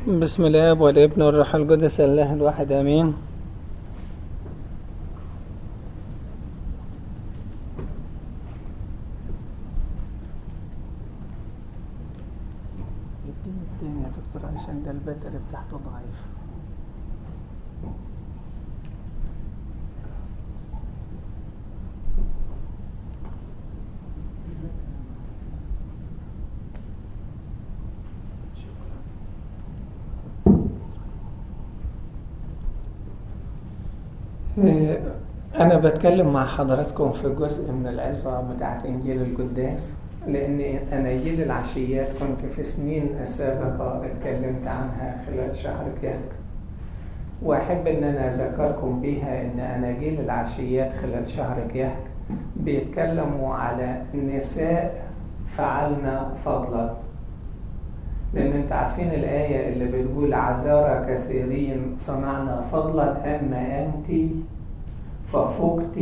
بسم الله والابن والروح القدس الله الواحد امين اديني الدنيا يا دكتور عشان ده البتر بتاعته ضعيف أنا بتكلم مع حضراتكم في جزء من العظة بتاعت إنجيل القداس لأن أناجيل العشيات كنت في سنين سابقة اتكلمت عنها خلال شهر كامل وأحب إن أنا أذكركم بيها إن أناجيل العشيات خلال شهر كيهك بيتكلموا على نساء فعلنا فضلا لأن أنت عارفين الآية اللي بتقول عذارى كثيرين صنعنا فضلا أما أنت ففقت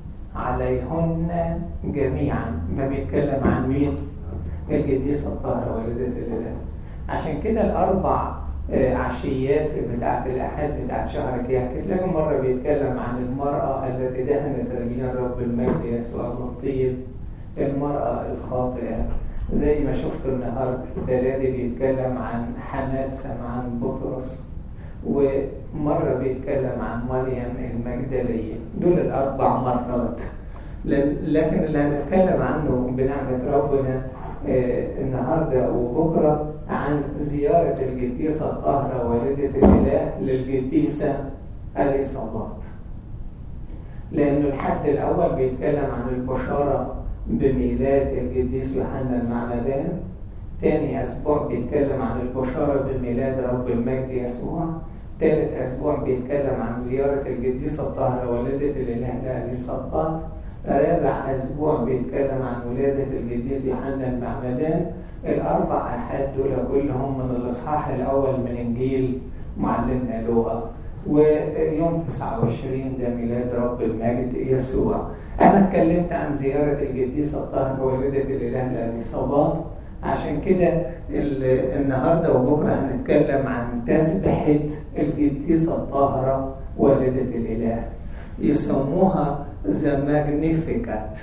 عليهن جميعا ده بيتكلم عن مين؟ القديسة الطاهرة والدة الإله عشان كده الأربع عشيات بتاعت الأحاد بتاعت شهر كيهك تلاقي مرة بيتكلم عن المرأة التي دهنت رجلين رب المجد يسوع الطيب المرأة الخاطئة زي ما شفتوا النهارده البلادي بيتكلم عن حماد سمعان بطرس ومرة بيتكلم عن مريم المجدلية دول الأربع مرات لكن اللي هنتكلم عنه بنعمة ربنا النهاردة وبكرة عن زيارة القديسة الطاهرة والدة الإله للقديسة أليصابات لأنه الحد الأول بيتكلم عن البشارة بميلاد القديس يوحنا المعمدان تاني أسبوع بيتكلم عن البشارة بميلاد رب المجد يسوع تالت أسبوع بيتكلم عن زيارة القديسة الطاهرة والدة الإله لأليصابات رابع أسبوع بيتكلم عن ولادة القديس يوحنا المعمدان الأربع أحاد دول كلهم من الإصحاح الأول من إنجيل معلمنا لوقا ويوم 29 ده ميلاد رب المجد يسوع أنا اتكلمت عن زيارة القديسة الطاهرة والدة الإله لأليصابات عشان كده النهاردة وبكرة هنتكلم عن تسبحة القديسة الطاهرة والدة الإله يسموها ذا ماجنيفيكات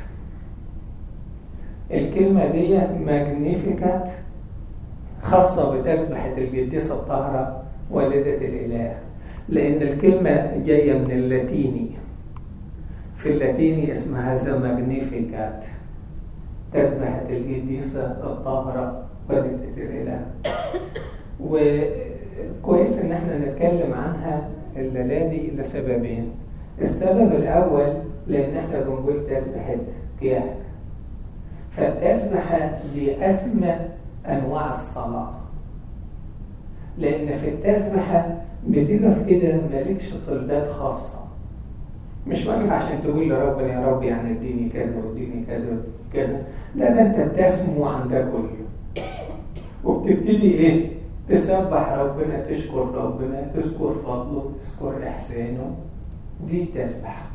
الكلمة دي ماجنيفيكات خاصة بتسبحة القديسة الطاهرة والدة الإله لأن الكلمة جاية من اللاتيني في اللاتيني اسمها ذا ماجنيفيكات تسبحة القديسة الطاهرة والدة الإله وكويس إن احنا نتكلم عنها الليلة دي لسببين السبب الأول لأن احنا بنقول تسبحة كياك فالتسبحة دي أسمى أنواع الصلاة لأن في التسبحة بتقف كده مالكش طلبات خاصة مش واقف عشان تقول لربنا يا رب يعني اديني كذا واديني كذا كذا لا ده انت بتسمو عن ده كله وبتبتدي ايه تسبح ربنا تشكر ربنا تذكر فضله تذكر احسانه دي تسبحه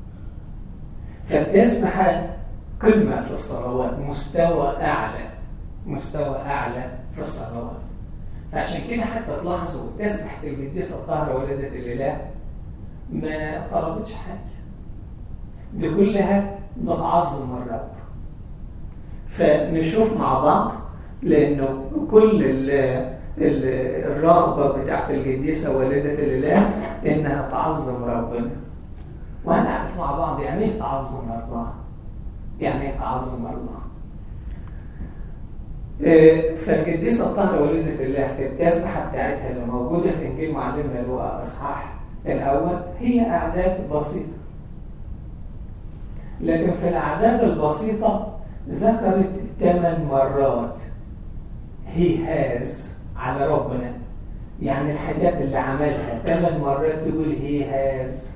فالتسبحه قمه في الصلوات مستوى اعلى مستوى اعلى في الصلوات فعشان كده حتى تلاحظوا تسبحه القديسه الطاهره ولدة الاله ما طلبتش حاجه دي كلها بتعظم الرب فنشوف مع بعض لانه كل ال ال الرغبه بتاعت القديسه والده الاله انها تعظم ربنا وهنعرف مع بعض يعني ايه تعظم الله يعني ايه تعظم الله فالقديسه الطاهره والده الله في التسبحه بتاعتها اللي موجوده في انجيل معلمنا لوقا اصحاح الاول هي اعداد بسيطه لكن في الاعداد البسيطه ذكرت ثمان مرات هي هاز على ربنا يعني الحاجات اللي عملها ثمان مرات تقول هي هاز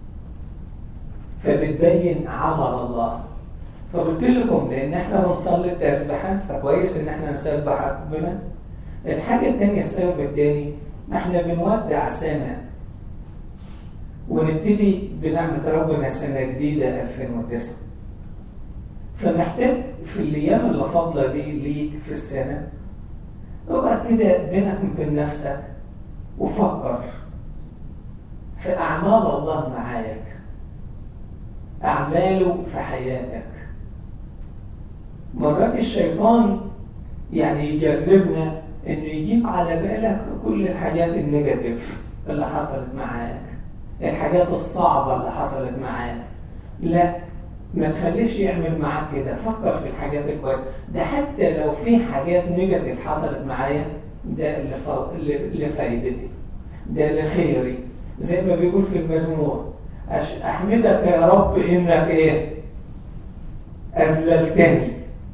فبتبين عمل الله فقلت لكم لان احنا بنصلي التسبيحه فكويس ان احنا نسبح ربنا الحاجه الثانيه السبب الثاني احنا بنودع سنه ونبتدي بنعمه ربنا سنه جديده 2009 فمحتاج في الايام اللي فاضله دي ليك في السنه اقعد كده بينك وبين نفسك وفكر في أعمال الله معاك أعماله في حياتك مرات الشيطان يعني يجربنا انه يجيب على بالك كل الحاجات النيجاتيف اللي حصلت معاك الحاجات الصعبة اللي حصلت معاك لا ما تخليش يعمل معاك كده فكر في الحاجات الكويسة ده حتى لو في حاجات نيجاتيف حصلت معايا ده لفايدتي ده لخيري زي ما بيقول في المزمور أحمدك يا رب إنك إيه أذللتني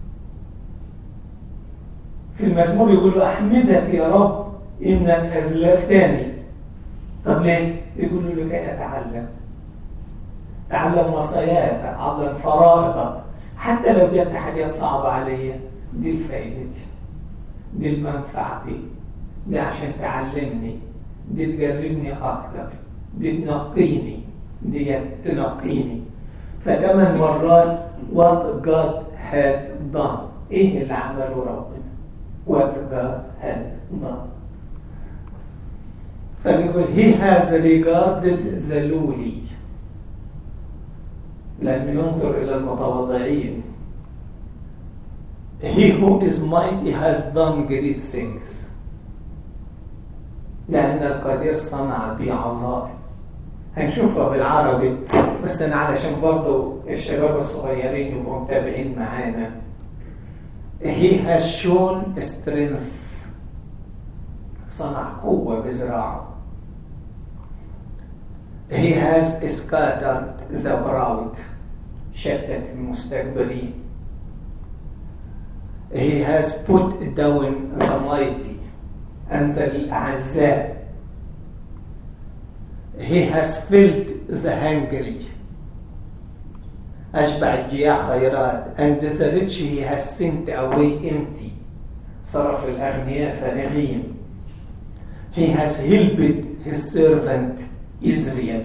في المزمور يقول له أحمدك يا رب إنك أذللتني طب ليه؟ يقول له لكي أتعلم تعلم وصاياك أتعلم فرائضك حتى لو جت حاجات صعبة عليا دي لفائدتي دي لمنفعتي دي عشان تعلمني دي تجربني أكتر دي تنقيني دي تنقيني فكمان مرات what God had done ايه اللي عمله ربنا what God had done فبيقول he has regarded the lowly لأنه ينظر إلى المتواضعين he who is mighty has done great things لأن القدير صنع بي عظائم هنشوفها بالعربي بس أنا علشان برضو الشباب الصغيرين يبقوا متابعين معانا he has shown strength صنع قوة بذراعه he has scattered the proud شتت المستكبرين he has put down the mighty أنزل الأعزاء he has filled the hungry أشبع الجياع خيرات and the rich he has sent away empty صرف الأغنياء فارغين he has helped his servant Israel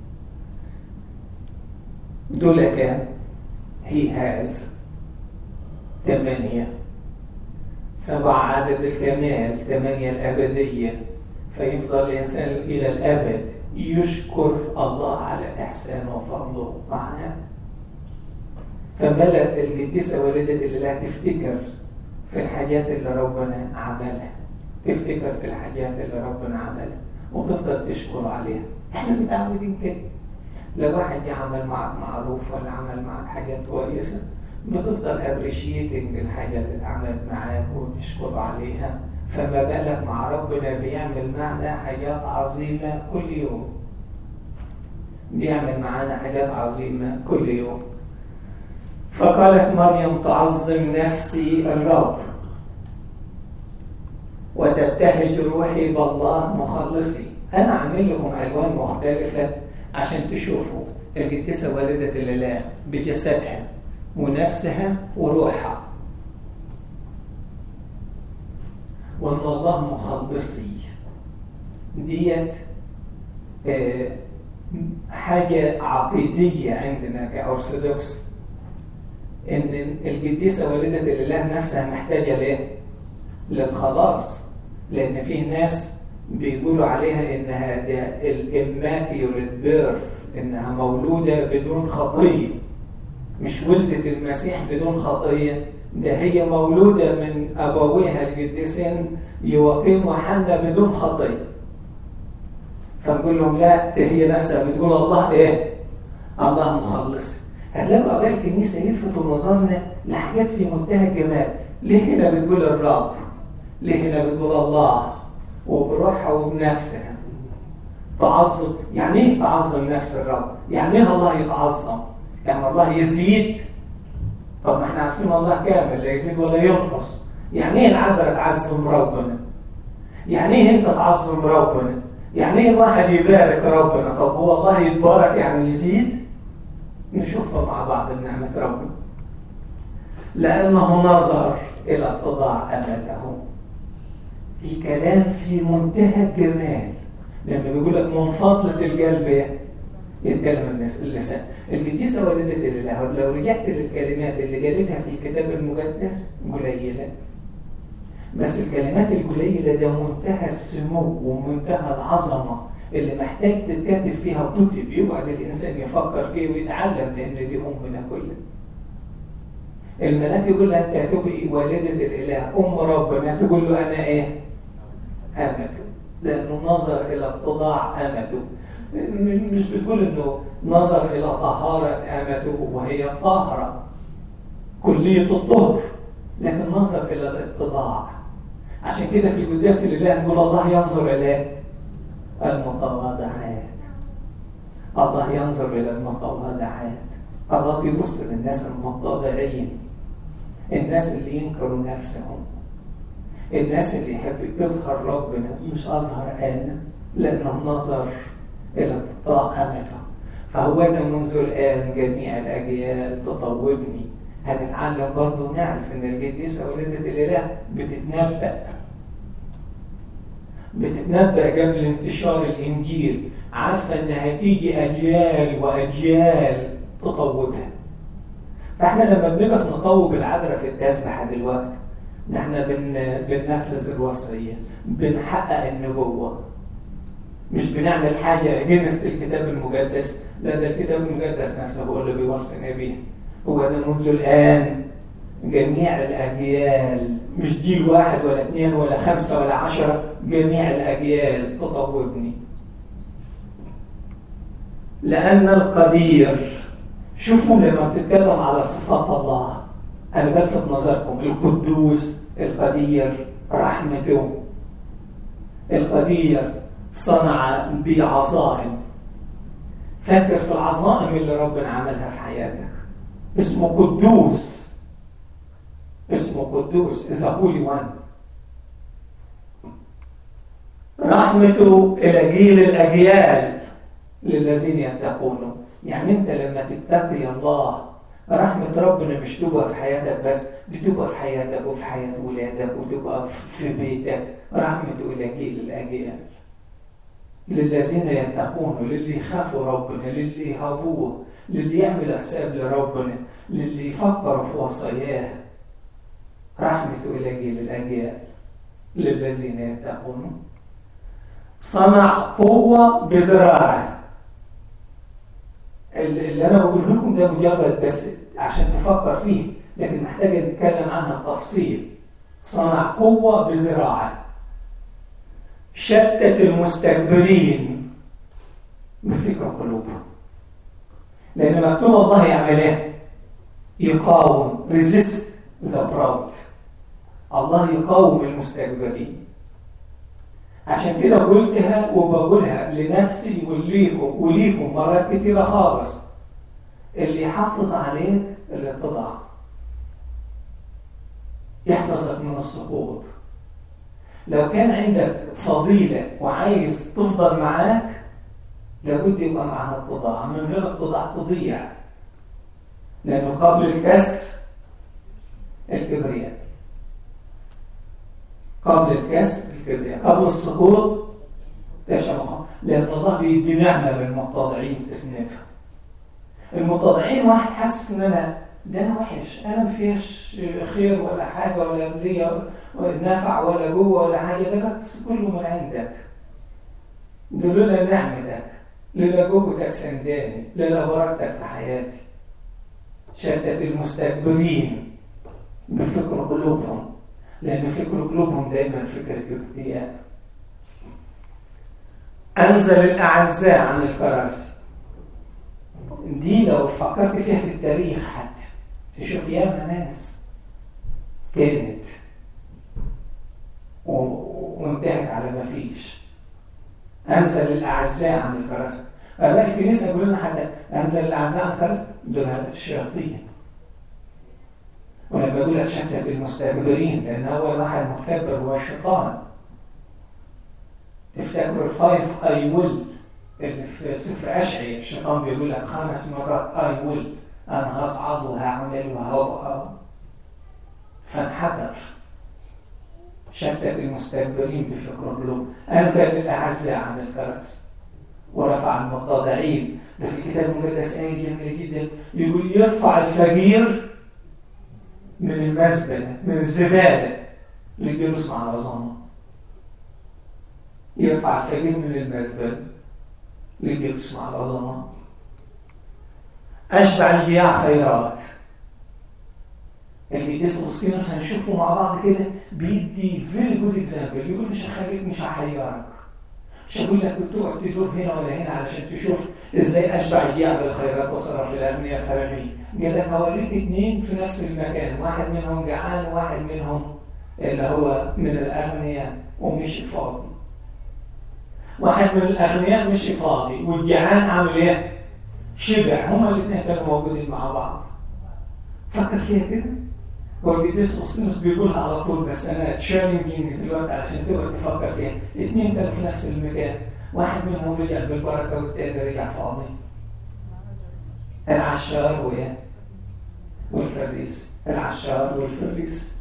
دول كام he has ثمانية سبع عدد الكمال ثمانية الأبدية فيفضل الإنسان إلى الأبد يشكر الله على إحسانه وفضله معاه فملأ القديسة والدة الإله تفتكر في الحاجات اللي ربنا عملها تفتكر في الحاجات اللي ربنا عملها وتفضل تشكر عليها احنا متعودين كده لو واحد عمل معك معروف ولا عمل معك حاجات كويسة بتفضل ابريشيتنج الحاجة اللي اتعملت معاك وتشكر عليها فما بالك مع ربنا بيعمل معنا حاجات عظيمة كل يوم بيعمل معانا حاجات عظيمة كل يوم فقالت مريم تعظم نفسي الرب وتبتهج روحي بالله مخلصي أنا عامل لكم ألوان مختلفة عشان تشوفوا القديسة والدة الإله بجسدها ونفسها وروحها وأن الله مخلصي ديت آه حاجة عقيدية عندنا كأرثوذكس إن القديسة والدة الإله نفسها محتاجة ليه؟ للخلاص لأن في ناس بيقولوا عليها إنها الإماكيوليت بيرث إنها مولودة بدون خطية مش ولدت المسيح بدون خطية ده هي مولودة من أبويها القديسين يواقيم وحنا بدون خطية فنقول لهم لا ده هي نفسها بتقول الله إيه؟ الله مخلص هتلاقوا أباء الكنيسة يلفتوا نظرنا لحاجات في منتهى الجمال ليه هنا بتقول الرب؟ ليه هنا بتقول الله؟ وبروحها وبنفسها تعظم يعني ايه تعظم نفس الرب؟ يعني ايه الله يتعظم؟ يعني الله يزيد طب ما احنا عارفين الله كامل لا يزيد ولا ينقص يعني ايه العذراء تعظم ربنا؟ يعني ايه انت تعظم ربنا؟ يعني ايه الواحد يبارك ربنا؟ طب هو الله يتبارك يعني يزيد؟ نشوفها مع بعض بنعمة ربنا لأنه نظر إلى اتضاع أمته في كلام في منتهى الجمال لما بيقول لك من فضلة القلب يتكلم اللسان القديسة والدة الإله لو رجعت للكلمات اللي قالتها في الكتاب المقدس قليلة بس الكلمات القليلة ده منتهى السمو ومنتهى العظمة اللي محتاج تتكتب فيها كتب يقعد الإنسان يفكر فيه ويتعلم لأن دي أمنا كلنا الملاك يقول لها أنت هتبقي والدة الإله أم ربنا تقول له أنا إيه؟ أمته لأنه نظر إلى اتضاع أمته مش بتقول إنه نظر إلى طهارة أمته وهي طاهرة كلية الطهر لكن نظر إلى الاتضاع عشان كده في القداس لله نقول الله ينظر إلى المتواضعات الله ينظر إلى المتواضعات الله بيبص للناس المتواضعين الناس اللي ينكروا نفسهم الناس اللي يحب يظهر ربنا مش أظهر أنا لأنه نظر إلى اتضاع أمته فهو منذ الآن جميع الأجيال تطوبني هنتعلم برضه ونعرف ان القديسه ولده الاله بتتنبأ بتتنبأ قبل انتشار الانجيل عارفه ان هتيجي اجيال واجيال تطوبها فاحنا لما بنقف نطوب العذراء في التسبحه دلوقتي احنا بن بننفذ الوصيه بنحقق النبوه مش بنعمل حاجه جنس الكتاب المقدس لا ده الكتاب المقدس نفسه هو اللي بيوصينا بيه هو منذ الآن جميع الأجيال مش جيل واحد ولا اثنين ولا خمسة ولا عشرة جميع الأجيال تطوبني لأن القدير شوفوا لما بتتكلم على صفات الله أنا بلفت نظركم القدوس القدير رحمته القدير صنع بعظائم فاكر في العظائم اللي ربنا عملها في حياتك اسمه قدوس اسمه قدوس is a holy one رحمته إلى جيل الأجيال للذين يتقونه يعني أنت لما تتقي الله رحمة ربنا مش تبقى في حياتك بس دي تبقى في حياتك وفي حياة ولادك وتبقى في بيتك رحمته إلى جيل الأجيال للذين يتقونه للي يخافوا ربنا للي يهابوه للي يعمل حساب لربنا للي يفكر في وصاياه رحمته إلى جيل الأجيال للذين يتقون صنع قوة بزراعة اللي أنا بقوله لكم ده مجرد بس عشان تفكر فيه لكن محتاج نتكلم عنها بتفصيل صنع قوة بزراعة شتت المستكبرين بفكر قلوبهم لأن مكتوب الله يعمل إيه؟ يقاوم resist the proud الله يقاوم المستكبرين عشان كده قلتها وبقولها لنفسي وليكم وليكم مرات كتيرة خالص اللي يحافظ عليك الاتضاع يحفظك من السقوط لو كان عندك فضيلة وعايز تفضل معاك لابد يبقى معها اتضاع من غير اتضاع تضيع لأنه قبل الكسر الكبرياء قبل الكسر الكبرياء قبل السقوط تشمخ لأن الله بيدي نعمة للمتضعين تسندها المتضعين واحد حاسس ان انا ده انا وحش انا ما فيش خير ولا حاجه ولا ليا نفع ولا جوه ولا حاجه ده بس كله من عندك ده لولا نعمتك لولا جوتك سنداني لولا بركتك في حياتي شتت المستكبرين بفكر قلوبهم لأن فكر قلوبهم دايما فكر كبرياء أنزل الأعزاء عن الكراسي دي لو فكرت فيها في التاريخ حتى تشوف ياما ناس كانت وانتهت على ما فيش أنزل الأعزاء عن الكراسي أباء الكنيسة يقول لنا حتى أنزل الأعزاء عن الكراسي دول الشياطين ولما بقول لك شتت المستكبرين لأن أول واحد متكبر هو الشيطان تفتكروا الفايف أي ويل اللي في سفر أشعي الشيطان بيقول لك خمس مرات أي ويل أنا هصعد وهعمل وهبقى فانحدر شتت المستكبرين بفكر قلوب أنزل الأعزاء عن الكراسي ورفع المتضعين ده في الكتاب المقدس آية جميلة جدا يقول يرفع الفقير من المزبلة من الزبالة للجلوس مع العظماء يرفع الفقير من المزبل للجلوس مع العظماء أشبع الجياع خيرات اللي اسمه سكينرز هنشوفه مع بعض كده بيدي فيري جود اكزامبل يقول مش هخليك مش هحيرك مش هقول لك تقعد تدور هنا ولا هنا علشان تشوف ازاي اشبع الجياع بالخيرات وصرف الاغنياء في هذه قال لك هوريك اثنين في نفس المكان واحد منهم جعان وواحد منهم اللي هو من الاغنياء ومشي فاضي واحد من الاغنياء مشي فاضي والجعان عامل ايه؟ شبع هما الاثنين كانوا موجودين مع بعض فكر فيها كده والقديس اغسطينوس بيقولها على طول بس انا تشالنجينج دلوقتي علشان تقدر تفكر فيها اثنين كانوا في نفس المكان واحد منهم رجع بالبركه والتاني رجع فاضي العشار وياه والفريس العشار والفريس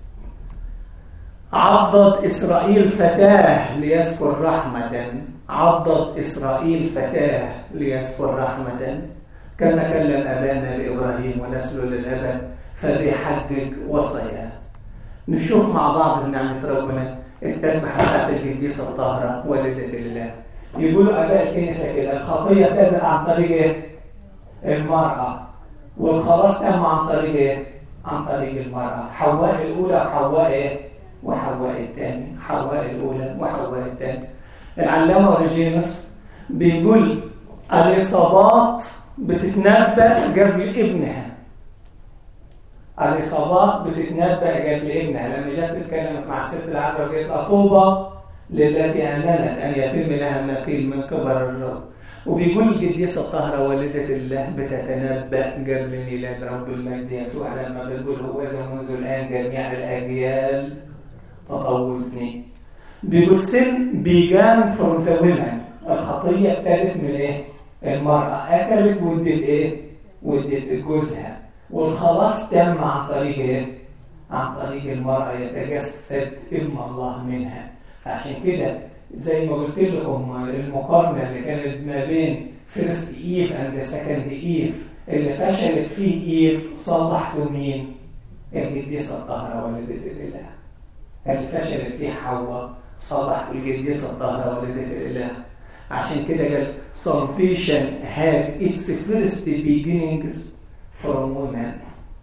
عضت إسرائيل فتاه ليذكر رحمة عضت إسرائيل فتاه ليذكر رحمة كما كلم أبانا لإبراهيم ونسله للأبد فبيحقق وصاياه نشوف مع بعض نعمة ربنا التسبحة بتاعت القديسة الطاهرة والدة الله يقولوا آباء الكنيسة كده الخطية ابتدت عن طريق إيه؟ المرأة والخلاص تم عن طريق إيه؟ عن طريق المرأة حواء الأولى وحواء إيه؟ وحواء الثاني حواء الأولى وحواء الثاني العلامة أوريجينوس بيقول الإصابات بتتنبأ قبل ابنها الإصابات بتتنبأ قبل ابنها لما جت اتكلمت مع الست العذراء وقالت أطوبة للتي آمنت أن يتم لها ما قيل من كبر الرب وبيقول القديسة الطاهرة والدة الله بتتنبأ قبل ميلاد رب المجد يسوع لما بتقول هو إذا منذ الآن جميع الأجيال تطولتني بيقول sin began from the women الخطية ابتدت من إيه؟ المرأة أكلت ودت إيه؟ ودت جوزها والخلاص تم عن طريق إيه؟ عن طريق المرأة يتجسد ابن الله منها فعشان كده زي ما قلت لكم المقارنة اللي كانت ما بين فيرست إيف أند سكند إيف اللي فشلت فيه إيف صلحته مين؟ القديسة الطاهرة والدة الإله اللي فشلت فيه حواء صلح القديسة الطاهرة والدة الإله عشان كده قال salvation had its first beginnings from women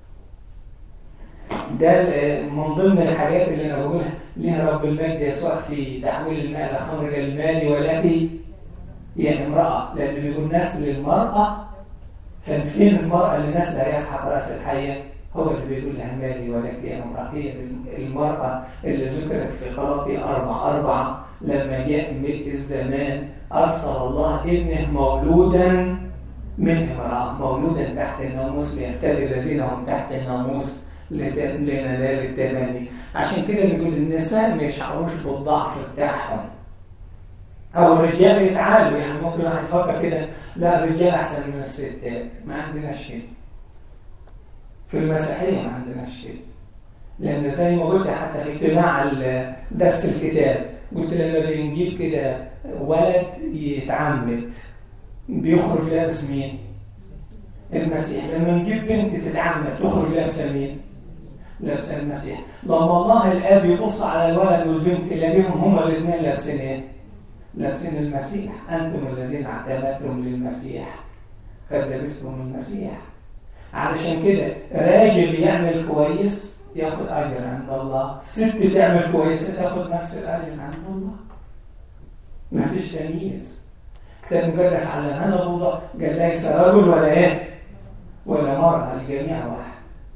ده من ضمن الحاجات اللي انا بقولها ليها رب المجد يسوع في تحويل الماء لخمر المال ولكن هي امرأة لأن بيقول نسل المرأة فين المرأة اللي نسلها يسحق رأس الحية هو اللي بيقول لها مالي ولكن هي امرأة هي المرأة اللي ذكرت في قراطي أربعة أربعة لما جاء ملء الزمان أرسل الله ابنه مولودا من امرأة مولودا تحت الناموس ليفتدي الذين هم تحت الناموس لننال التبني عشان كده بيقول النساء ما يشعروش بالضعف بتاعهم او الرجال يتعالوا يعني ممكن واحد يفكر كده لا الرجال احسن من الستات ما عندناش كده في المسيحيه ما عندناش كده لان زي ما قلت حتى في اجتماع درس الكتاب قلت لما بنجيب كده ولد يتعمد بيخرج لابس مين؟ المسيح لما نجيب بنت تتعمد تخرج لابسه مين؟ لابسه المسيح لما الله الاب يبص على الولد والبنت يلاقيهم هما الاثنين لابسين ايه؟ لابسين المسيح انتم الذين اعتمدتم للمسيح قد لبستم المسيح علشان كده راجل يعمل كويس ياخد اجر عند الله ست تعمل كويس تاخد نفس الاجر عند الله ما فيش تمييز كتاب مقدس علمنا الله قال ليس رجل ولا ايه ولا مرأة الجميع واحد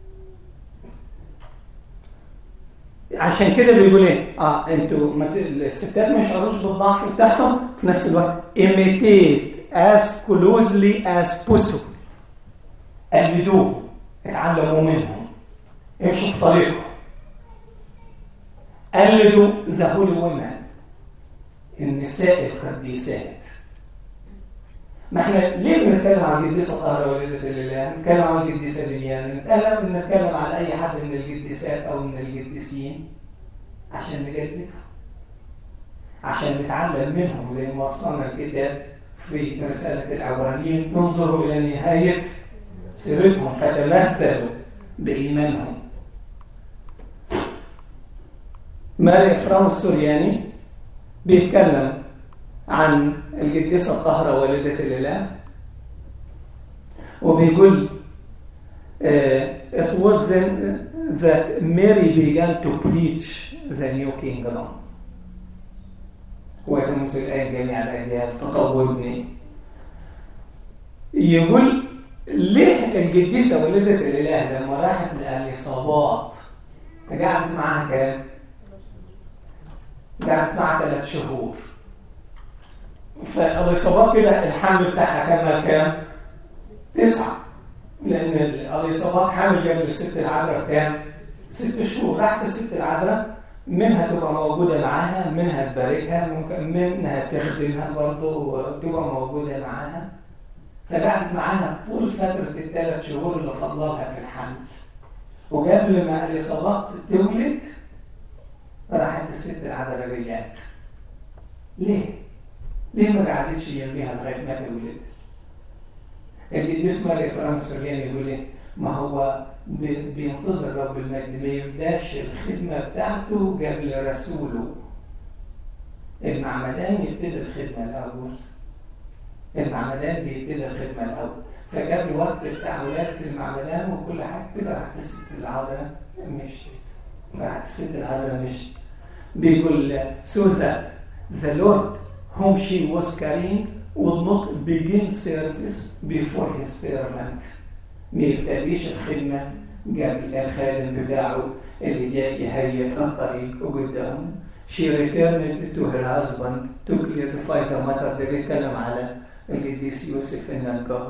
عشان كده بيقول ايه؟ اه انتوا مت... الستات ما يشعروش بالضعف بتاعهم في نفس الوقت imitate as closely as possible قلدوه اتعلموا منهم امشوا في طريقهم قلدوا ذا هولي وومن النساء القديسات ما احنا ليه بنتكلم عن القديسه الطاهره والدة الاله؟ نتكلم عن القديسه ليليان، نتكلم نتكلم عن اي حد من القديسات او من القديسين عشان نجددها. عشان نتعلم منهم زي ما وصلنا الكتاب في رساله العبرانيين انظروا الى نهايه سيرتهم فتمثلوا بايمانهم. ماري إفرام السورياني بيتكلم عن القديسة الطاهرة والدة الإله وبيقول uh, it was then that Mary began to preach the new kingdom ويسمون الآية جميع الأجيال تطورني يقول ليه القديسة والدة الإله لما راحت لإصابات قعدت معاها كام؟ قعدت معاها ثلاث شهور فالإصابات كده الحمل بتاعها كمل كام؟ تسعة لأن الإصابات حامل جنب الست العذراء كام؟ ست شهور راحت الست العذراء منها تبقى موجودة معاها منها تباركها ممكن منها تخدمها برضه وتبقى موجودة معاها فقعدت معاها طول فترة الثلاث شهور اللي فضلها في الحمل وقبل ما الإصابات تولد راحت الست العذراء رجعت ليه؟ ليه ما قعدتش جنبيها لغاية ما تولد؟ القديس مالك إفرام السرياني يقول إيه؟ ما هو بينتظر رب المجد ما يبداش الخدمة بتاعته قبل رسوله المعمدان يبتدي الخدمة الأول المعمدان بيبتدي الخدمة الأول فجاب لي وقت بتاع ولادة المعمدان وكل حاجة كده راحت الست العذراء مشيت راحت الست العذراء مشيت بيقول so that the Lord whom she was carrying would not begin service before his servant ما يبتديش الخدمة قبل الخادم بتاعه اللي جاي يهيئ الطريق قدامه She returned to her husband to clarify the matter ده بيتكلم على القديس يوسف النجار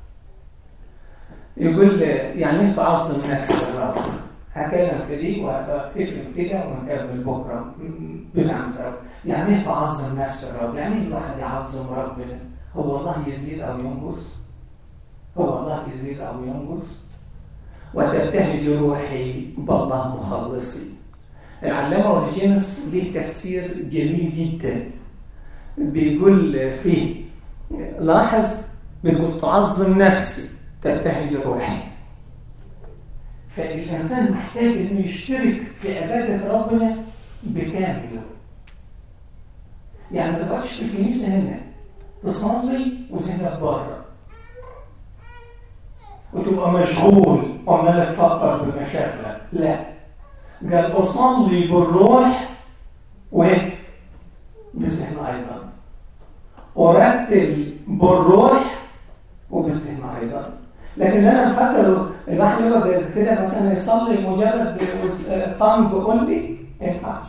يقول يعني ايه تعظم نفس الرب هكلم في دي وهتفهم كده ونكمل بكره بنعمة رب يعني ايه تعظم نفس الرب يعني ايه الواحد يعظم ربنا هو الله يزيد او ينقص هو الله يزيد او ينقص وتبتهج روحي بالله مخلصي العلامة اورجينوس ليه تفسير جميل جدا بيقول فيه لاحظ بيقول تعظم نفسي تبتهج روحي فالإنسان محتاج إنه يشترك في عبادة ربنا بكامله يعني ما تقعدش في الكنيسة هنا تصلي وذهنك بره وتبقى مشغول وعمال تفكر بمشاكلك لا قال أصلي بالروح وبالذهن أيضا أرتل بالروح وبالذهن أيضا لكن انا مفكر الواحد يقعد كده مثلا يصلي مجرد طنج اونلي ما ينفعش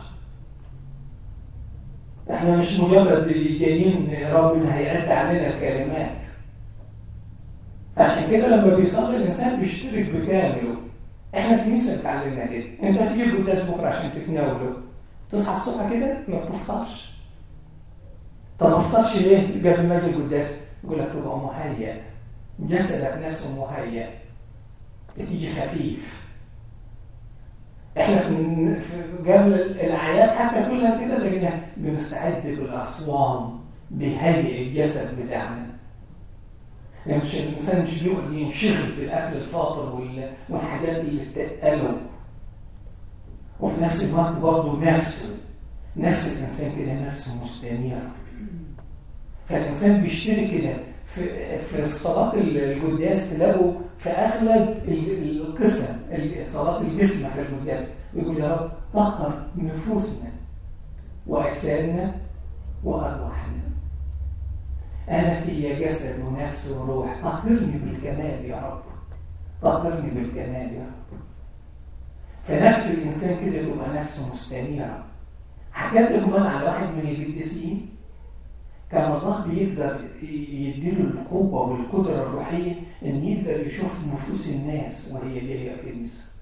احنا مش مجرد جايين ربنا هيعد علينا الكلمات فعشان كده لما بيصلي الانسان بيشترك بكامله احنا الكنيسه اتعلمنا كده انت هتيجي القداس بكره عشان تتناوله تصحى الصبح كده ما بتفطرش طب ما افطرش ليه قبل ما اجي القداس يقول لك تبقى مهيئ جسدك نفسه مهيئ بتيجي خفيف احنا في قبل الاعياد حتى كلها كده لقينا بنستعد بالاصوام بيهيئ الجسد بتاعنا يعني مش الانسان مش بيقعد ينشغل بالاكل الفاطر والحاجات اللي بتتقله وفي نفس الوقت برضه نفسه نفس الانسان كده نفسه مستنيره فالانسان بيشتري كده في في صلاة القداس تلاقوا في أغلب القسم صلاة الجسم في القداس يقول يا رب طهر نفوسنا وأجسادنا وأرواحنا أنا في جسد ونفس وروح طهرني بالكمال يا رب طهرني بالكمال يا رب فنفس الإنسان كده تبقى نفسه مستنيرة حكيت لكم أنا على واحد من القديسين كان الله بيقدر يديله القوة والقدرة الروحية إن يقدر يشوف نفوس الناس وهي جاية الكنيسة.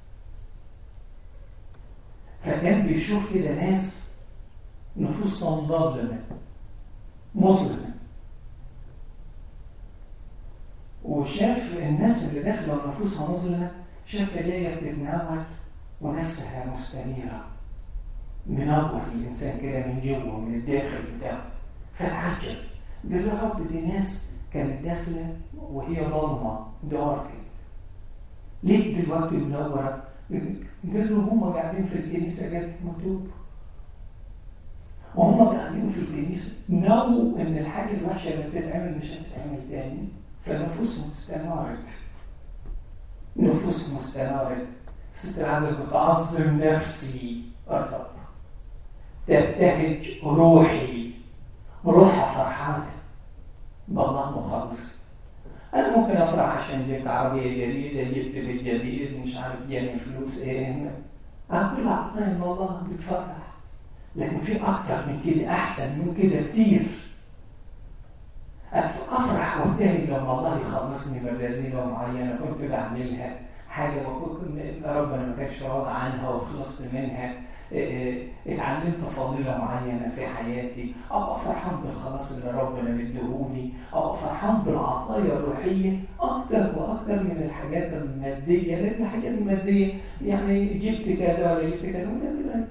فكان بيشوف كده ناس نفوس صندالة مظلمة وشاف الناس اللي داخلة ونفوسها مظلمة شاف جاية بتتناول ونفسها مستنيرة منور الإنسان كده من جوه من الداخل بتاعه فتعجب قال له رب دي ناس كانت داخله وهي ضلمه دارك ليه دلوقتي منوره؟ قال له هم قاعدين في الكنيسه قال مكتوب وهم قاعدين في الكنيسه نووا ان الحاجه الوحشه اللي بتتعمل مش هتتعمل تاني فنفوسهم استنارت نفوسهم استنارت ست العدل بتعظم نفسي الرب تبتهج روحي روحها فرحانه بالله مخلص انا ممكن افرح عشان جبت عربيه جديده جبت بيت جديد مش عارف جاني فلوس ايه اقول عطايا من الله بتفرح لكن في اكتر من كده احسن من كده كتير افرح وابتهج لما الله يخلصني من رذيله معينه كنت بعملها حاجه ربنا ما كانش راضي عنها وخلصت منها اتعلمت فضيلة معينة في حياتي أبقى فرحان بالخلاص اللي ربنا مديهولي أبقى فرحان بالعطايا الروحية أكتر وأكتر من الحاجات المادية لأن الحاجات المادية يعني جبت كذا ولا جبت كذا ولا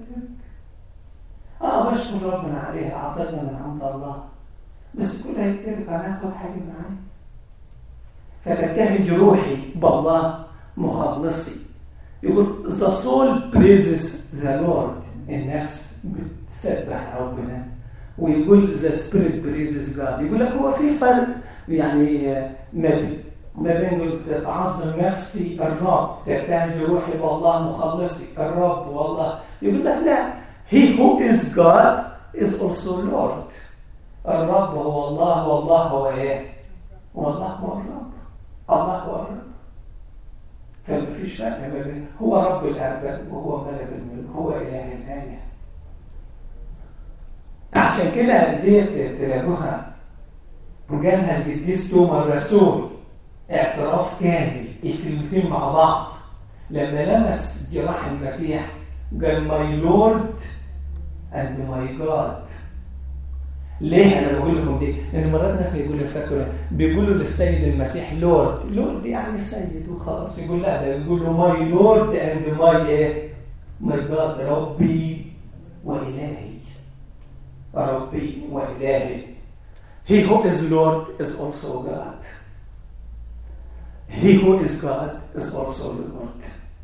اه بشكر ربنا عليها عطانا من عند الله بس كل هيترك انا هاخد حاجه معايا فتبتهج روحي بالله مخلصي يقول the soul praises the Lord النفس بتسبح ربنا ويقول the spirit praises God يقول لك هو في فرق يعني ما ما بين تعظم نفسي الرب تبتهج روحي بالله مخلصي الرب والله يقول لك لا he who is God is also Lord الرب هو الله والله هو ايه والله هو الرب الله هو الرب فما فيش فرق ما بين هو رب الارباب وهو ملك الملك هو اله الايه عشان كده ديت تلاقوها جالها القديس توما الرسول اعتراف كامل الكلمتين مع بعض لما لمس جراح المسيح قال ماي لورد اند ماي جاد ليه انا بقول لكم دي؟ لان مرات ناس يقولوا فاكروا بيقولوا للسيد المسيح لورد، لورد يعني سيد وخلاص يقول لا ده يقول له ماي لورد اند ماي ايه؟ ماي جاد ربي والهي. ربي والهي. He who is Lord is also God. He who is God is also Lord.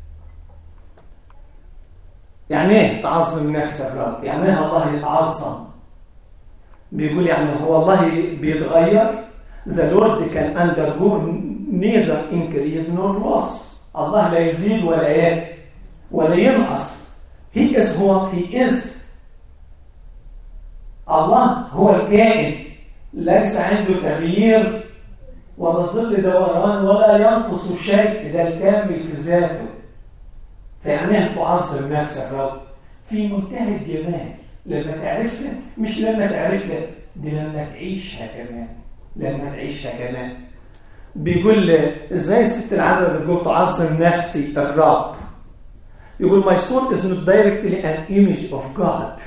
يعني ايه تعظم نفس الرب؟ يعني ايه الله يتعظم؟ بيقول يعني هو الله بيتغير the Lord can undergo neither increase nor loss الله لا يزيد ولا ايه ولا ينقص he is what he is الله هو الكائن ليس عنده تغيير ولا ظل دوران ولا ينقص شيء ده الكامل في ذاته فيعني تعظم نفس الرب في منتهى الجمال لما تعرفها مش لما تعرفها دي لما تعيشها كمان لما تعيشها كمان بيقول ازاي الست العذراء بتقول تعظم نفسي الرب يقول my soul is not directly an image of God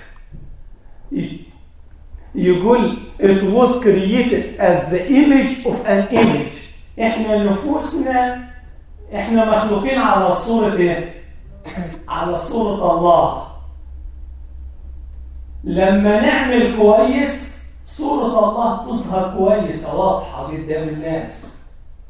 يقول it was created as the image of an image احنا نفوسنا احنا مخلوقين على صورة ايه؟ على صورة الله لما نعمل كويس صورة الله تظهر كويسة واضحة قدام الناس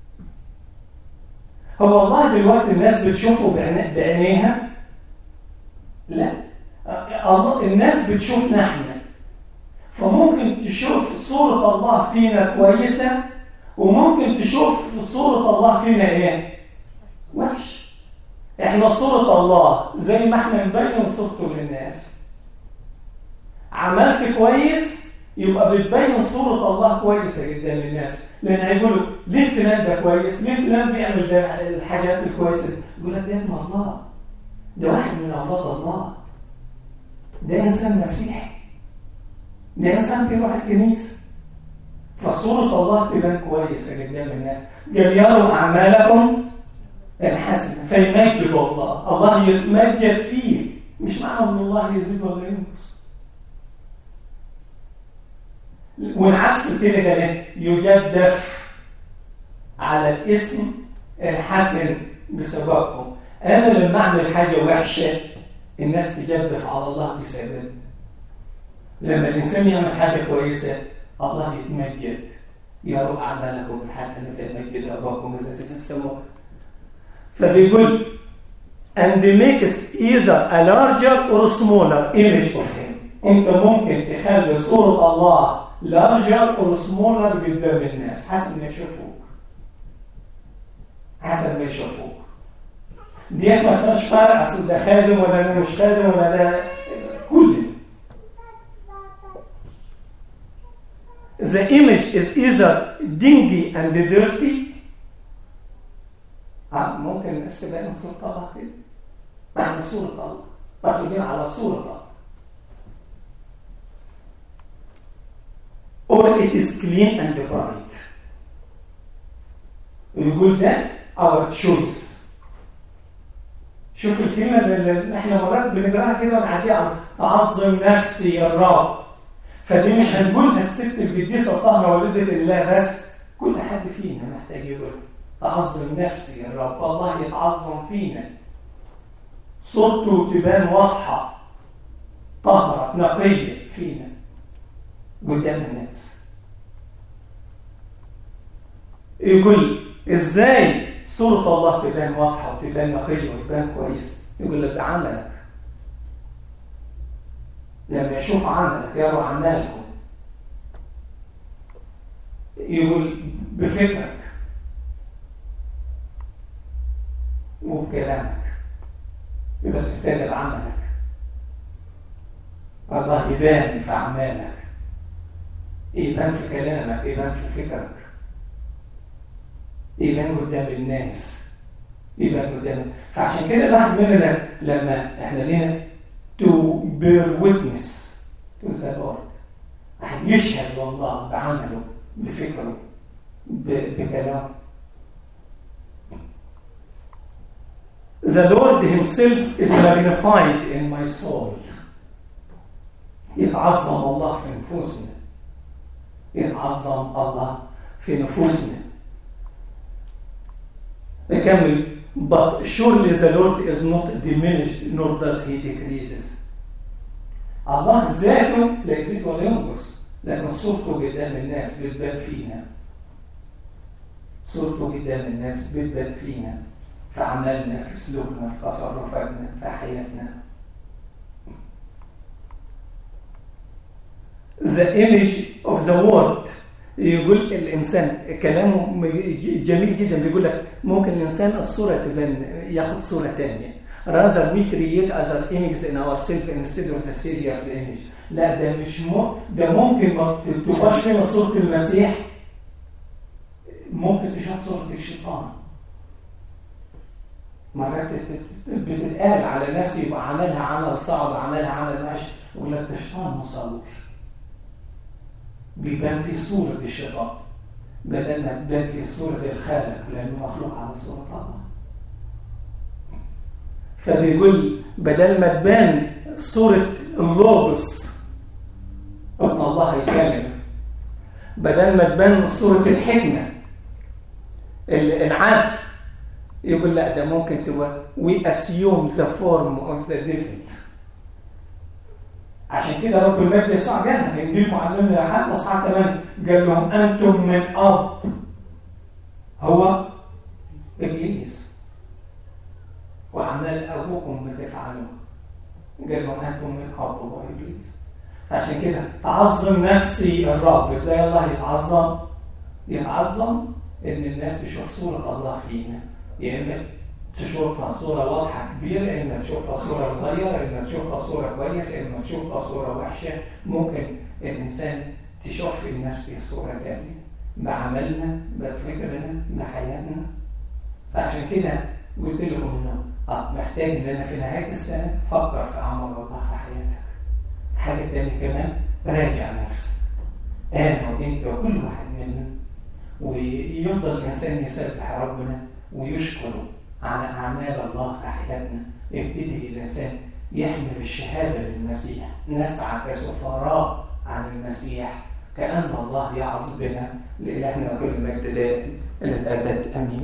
هو الله دلوقتي الناس بتشوفه بعينيها لا الله الناس بتشوفنا احنا فممكن تشوف صورة الله فينا كويسة وممكن تشوف صورة الله فينا ايه وحش احنا صورة الله زي ما احنا نبين صورته للناس عملت كويس يبقى بتبين صورة الله كويسة قدام الناس لأن هيقولوا ليه فلان ده كويس؟ ليه فلان بيعمل ده الحاجات الكويسة؟ يقول لك ده ابن الله ده واحد من أولاد الله ده إنسان مسيحي ده إنسان بيروح الكنيسة فصورة الله تبان كويسة قدام الناس قال يروا أعمالكم الحسنة فيمجد الله الله يتمجد فيه مش معنى أن الله يزيد ولا ينقص والعكس كده كمان يجدف على الاسم الحسن بسببكم انا لما اعمل حاجه وحشه الناس تجدف على الله بسبب لما الانسان يعمل حاجه كويسه الله يتمجد يرى اعمالكم الحسنه فيمجد اباكم الذي في السماء فبيقول and makes either a larger or smaller image of him انت ممكن تخلي صورة الله لارجر او سمولر قدام الناس حسب ما يشوفوك حسب ما يشوفوك ديت ما فيهاش فرق اصل ده خادم ولا ده مش خادم ولا ده كل The image is either dingy and dirty آه ممكن الناس تبان صورة الله كده معنى صورة الله واخدين على صورة الله or it is clean and bright ويقول ده our choice شوف الكلمة اللي احنا مرات بنقراها كده ونعديها تعظم نفسي يا الرب فدي مش هنقولها الست القديسة الطاهرة والدة الله بس كل حد فينا محتاج يقول تعظم نفسي يا الرب الله يتعظم فينا صورته تبان واضحة طاهرة نقية فينا قدام الناس يقول ازاي صورة الله تبان واضحة وتبان نقية وتبان كويس يقول لك بعملك لما يشوف عملك يرى أعمالكم يقول بفكرك وبكلامك بس ابتدى بعملك الله يبان في أعمالك يبان في كلامك يبان في فكرك يبان قدام الناس يبان قدام فعشان كده الواحد مننا لما احنا لينا to bear witness to the Lord واحد يشهد والله بعمله بفكره بكلامه The Lord Himself is magnified in my soul. يتعظم الله في نفوسنا. يتعظم الله في نفوسنا. نكمل But surely the Lord is not diminished nor does He decreases. الله ذاته لا يزيد ولا ينقص لكن صورته قدام الناس بتبان فينا. صورته قدام الناس بتبان فينا. في أعمالنا في سلوكنا في تصرفاتنا في حياتنا The image of the world يقول الإنسان كلامه جميل جدا بيقول لك ممكن الإنسان الصورة تبان ياخد صورة تانية rather we create other images in ourselves instead of the Savior's image لا ده مش مو ده ممكن ما تبقاش هنا صورة المسيح ممكن تشوف صورة الشيطان مرات بتتقال على ناس يبقى عملها عمل صعب عملها عمل وحش يقول لك ده شيطان مصور بيبان في صورة الشيطان بدل ما تبان في صورة الخالق لأنه مخلوق على صورة الله فبيقول بدل ما تبان صورة اللوبس ابن الله يتكلم بدل ما تبان صورة الحكمة العدل يقول لا ده ممكن تبقى we assume the form of the devil عشان كده رب المجد يسوع جالها في انجيل معلمنا يوحنا اصحاح 8 قال لهم انتم من اب هو ابليس واعمال ابوكم بتفعلوا قال لهم انتم من اب هو ابليس فعشان كده تعظم نفسي الرب ازاي الله يتعظم يتعظم ان الناس تشوف صوره الله فينا يا اما تشوفها صوره واضحه كبيره يا اما تشوفها صوره صغيره يا اما تشوفها صوره كويسه يا اما تشوفها صوره وحشه ممكن الانسان تشوف الناس في صوره ثانيه بعملنا بفكرنا بحياتنا فعشان كده قلت لكم انه اه محتاج ان انا في نهايه السنه فكر في اعمال الله في حياتك حاجه ثانيه كمان راجع نفسك انا وانت وكل واحد منا ويفضل الانسان يسبح ربنا ويشكره على أعمال الله في حياتنا يبتدي الإنسان يحمل الشهادة للمسيح نسعى كسفراء عن المسيح كأن الله يعظ بنا لإلهنا كل مجد دائم إلى الأبد آمين